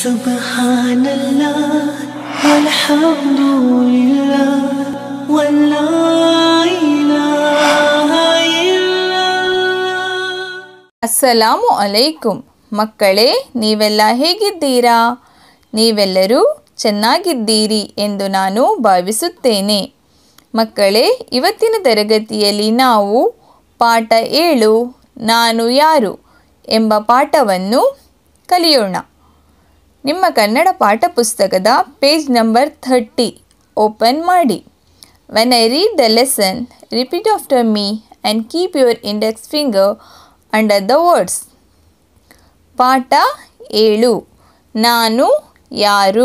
سبحان الله والحمد لله ولا إله إلا الله ಅಸ್ಸಲಾಮು ಅಲೈಕುಂ ಮಕ್ಕಳೇ ನೀವೆಲ್ಲ ಹೇಗಿದ್ದೀರಾ ನೀವೆಲ್ಲರೂ ಚೆನ್ನಾಗಿದ್ದೀರಿ ಎಂದು ನಾನು ಭಾವಿಸುತ್ತೇನೆ ಮಕ್ಕಳೇ ಇವತ್ತಿನ ತರಗತಿಯಲ್ಲಿ ನಾವು ಪಾಠ ಏಳು ನಾನು ಯಾರು ಎಂಬ ಪಾಠವನ್ನು ಕಲಿಯೋಣ ನಿಮ್ಮ ಕನ್ನಡ ಪಾಠ ಪುಸ್ತಕದ ಪೇಜ್ ನಂಬರ್ ಥರ್ಟಿ ಓಪನ್ ಮಾಡಿ when I read the lesson repeat after me and keep your index finger under the words ಪಾಠ ಏಳು ನಾನು ಯಾರು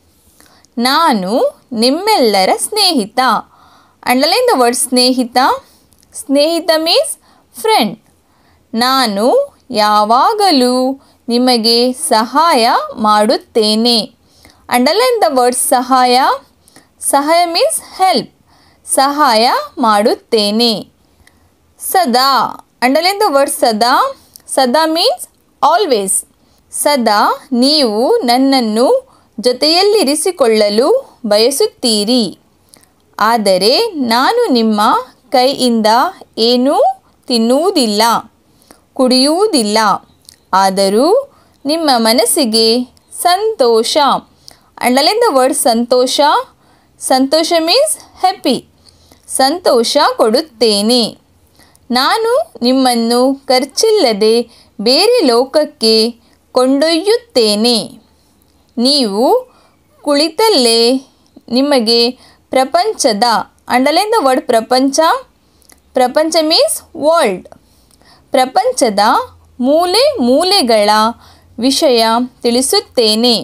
ನಾನು ನಿಮ್ಮೆಲ್ಲರ ಸ್ನೇಹಿತ ಅಂಡರ್ಲೈನ್ ದ ವರ್ಡ್ ಸ್ನೇಹಿತ ಸ್ನೇಹಿತ ಮೀನ್ಸ್ ಫ್ರೆಂಡ್ ನಾನು ಯಾವಾಗಲೂ ನಿಮಗೆ ಸಹಾಯ ಮಾಡುತ್ತೇನೆ ಅಂಡರ್ಲೈನ್ ದ ವರ್ಡ್ ಸಹಾಯ ಸಹಾಯ ಮೀನ್ಸ್ ಹೆಲ್ಪ್ ಸಹಾಯ ಮಾಡುತ್ತೇನೆ ಸದಾ ಅಂಡರ್ಲೈನ್ ದ ವರ್ಡ್ ಸದಾ ಸದಾ ಮೀನ್ಸ್ ಆಲ್ವೇಸ್ ಸದಾ ನೀವು ನನ್ನನ್ನು ಜೊತೆಯಲ್ಲಿರಿಸಿಕೊಳ್ಳಲು ಬಯಸುತ್ತೀರಿ ಆದರೆ ನಾನು ನಿಮ್ಮ ಕೈಯಿಂದ ಏನೂ ತಿನ್ನುವುದಿಲ್ಲ ಕುಡಿಯುವುದಿಲ್ಲ ಆದರೂ ನಿಮ್ಮ ಮನಸ್ಸಿಗೆ ಸಂತೋಷ ಅಂಡರ್ಲೈನ್ ದ ವರ್ಡ್ ಸಂತೋಷ ಸಂತೋಷ ಮೀನ್ಸ್ ಹ್ಯಾಪಿ ಸಂತೋಷ ಕೊಡುತ್ತೇನೆ ನಾನು ನಿಮ್ಮನ್ನು ಖರ್ಚಿಲ್ಲದೆ ಬೇರೆ ಲೋಕಕ್ಕೆ ಕೊಂಡೊಯ್ಯುತ್ತೇನೆ ನೀವು ಕುಳಿತಲ್ಲೇ ನಿಮಗೆ ಪ್ರಪಂಚದ ಅಂಡರ್ಲೈನ್ ದ ವರ್ಡ್ ಪ್ರಪಂಚ ಪ್ರಪಂಚ ಮೀನ್ಸ್ ವರ್ಲ್ಡ್ ಪ್ರಪಂಚದ ಮೂಲೆ ಮೂಲೆಗಳ ವಿಷಯ ತಿಳಿಸುತ್ತೇನೆ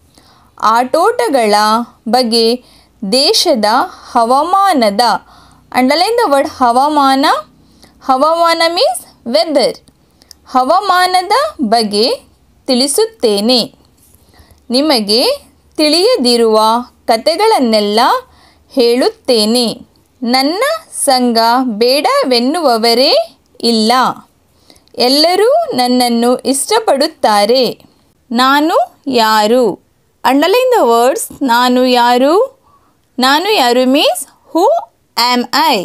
ಆಟೋಟಗಳ ಬಗ್ಗೆ ದೇಶದ ಹವಾಮಾನದ ಅಂಡರ್ಲೈನ್ ದ ವರ್ಡ್ ಹವಾಮಾನ ಹವಾಮಾನ ಮೀನ್ಸ್ ವೆದರ್ ಹವಾಮಾನದ ಬಗ್ಗೆ ತಿಳಿಸುತ್ತೇನೆ ನಿಮಗೆ ತಿಳಿಯದಿರುವ ಕತೆಗಳನ್ನೆಲ್ಲ ಹೇಳುತ್ತೇನೆ ನನ್ನ ಸಂಘ ಬೇಡವೆನ್ನುವವರೇ ಇಲ್ಲ ಎಲ್ಲರೂ ನನ್ನನ್ನು ಇಷ್ಟಪಡುತ್ತಾರೆ ನಾನು ಯಾರು ಅಂಡರ್ಲೈನ್ ದ ವರ್ಡ್ಸ್ ನಾನು ಯಾರು ನಾನು ಯಾರು ಮೀನ್ಸ್ ಹೂ ಆ್ಯಮ್ ಐ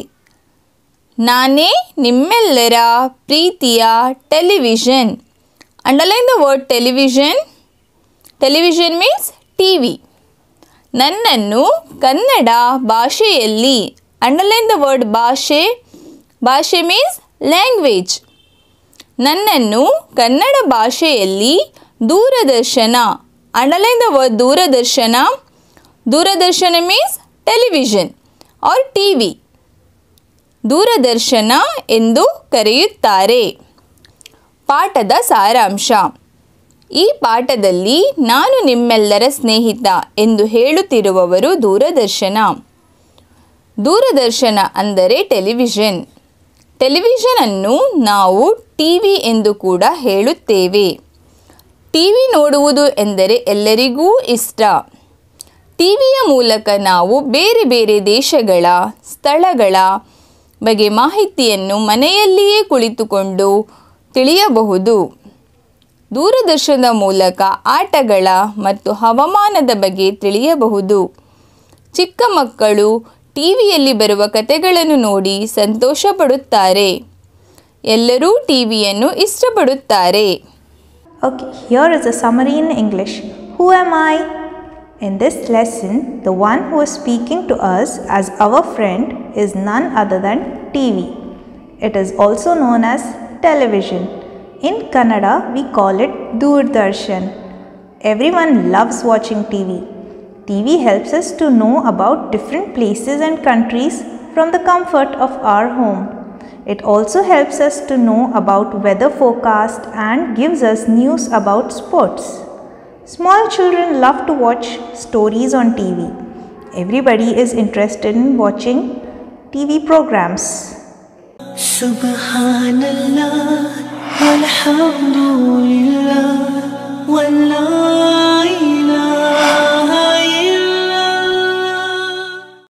ನಾನೇ ನಿಮ್ಮೆಲ್ಲರ ಪ್ರೀತಿಯ television underline the word television television means T V ನನ್ನನ್ನು ಕನ್ನಡ ಭಾಷೆಯಲ್ಲಿ ಅಂಡರ್ಲೈನ್ ದ ವರ್ಡ್ ಭಾಷೆ ಭಾಷೆ ಮೀನ್ಸ್ ಲ್ಯಾಂಗ್ವೇಜ್ ನನ್ನನ್ನು ಕನ್ನಡ ಭಾಷೆಯಲ್ಲಿ ದೂರದರ್ಶನ ಅಂಡರ್ಲೈನ್ ದ ವರ್ಡ್ ದೂರದರ್ಶನ ದೂರದರ್ಶನ means television or T V ದೂರದರ್ಶನ ಎಂದು ಕರೆಯುತ್ತಾರೆ ಪಾಠದ ಸಾರಾಂಶ ಈ ಪಾಠದಲ್ಲಿ ನಾನು ನಿಮ್ಮೆಲ್ಲರ ಸ್ನೇಹಿತ ಎಂದು ಹೇಳುತ್ತಿರುವವರು ದೂರದರ್ಶನ ದೂರದರ್ಶನ ಅಂದರೆ ಟೆಲಿವಿಷನ್ ಟೆಲಿವಿಷನನ್ನು ನಾವು ಟಿ ವಿ ಎಂದು ಕೂಡ ಹೇಳುತ್ತೇವೆ ಟಿ ವಿ ನೋಡುವುದು ಎಂದರೆ ಎಲ್ಲರಿಗೂ ಇಷ್ಟ ಟಿ ವಿಯ ಮೂಲಕ ನಾವು ಬೇರೆ ಬೇರೆ ದೇಶಗಳ ಸ್ಥಳಗಳ ಬಗ್ಗೆ ಮಾಹಿತಿಯನ್ನು ಮನೆಯಲ್ಲಿಯೇ ಕುಳಿತುಕೊಂಡು ತಿಳಿಯಬಹುದು ದೂರದರ್ಶನದ ಮೂಲಕ ಆಟಗಳ ಮತ್ತು ಹವಾಮಾನದ ಬಗ್ಗೆ ತಿಳಿಯಬಹುದು ಚಿಕ್ಕ ಮಕ್ಕಳು ಟಿವಿಯಲ್ಲಿ ಬರುವ ಕತೆಗಳನ್ನು ನೋಡಿ ಸಂತೋಷ ಪಡುತ್ತಾರೆ ಎಲ್ಲರೂ ಟಿವಿಯನ್ನು ಇಷ್ಟಪಡುತ್ತಾರೆ Okay, here is a summary in English. Who am I? In this lesson, the one who is speaking to us as our friend is none other than TV. It is also known as television. In Kannada, we call it Doordarshan. Everyone loves watching TV. TV helps us to know about different places and countries from the comfort of our home. It also helps us to know about weather forecast and gives us news about sports. Small children love to watch stories on TV. Everybody is interested in watching TV programs. سبحان الله والحمد لله ولا